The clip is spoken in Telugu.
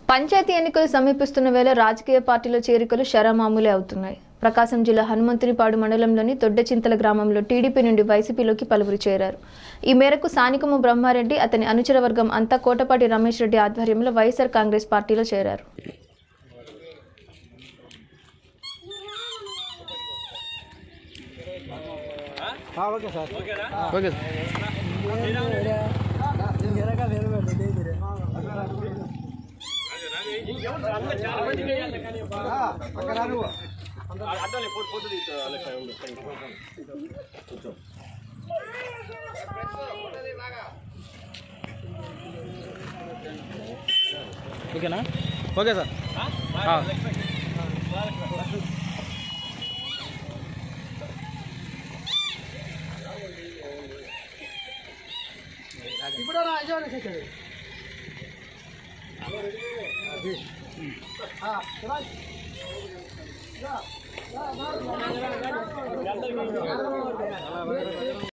పంచాయతీ ఎన్నికలు సమీపిస్తున్న వేళ రాజకీయ పార్టీల చేరికలు శరమామూలే అవుతున్నాయి ప్రకాశం జిల్లా హనుమంతునిపాడు మండలంలోని దొడ్డచింతల గ్రామంలో టీడీపీ నుండి వైసీపీలోకి పలువురు చేరారు ఈ మేరకు స్థానికము బ్రహ్మారెడ్డి అతని అనుచర వర్గం అంతా కోటపాటి రమేష్ రెడ్డి ఆధ్వర్యంలో వైఎస్ఆర్ కాంగ్రెస్ పార్టీలో చేరారు ఓకే సార్ ఓకే సార్ ఓకేనా ఓకే సార్ ఆ.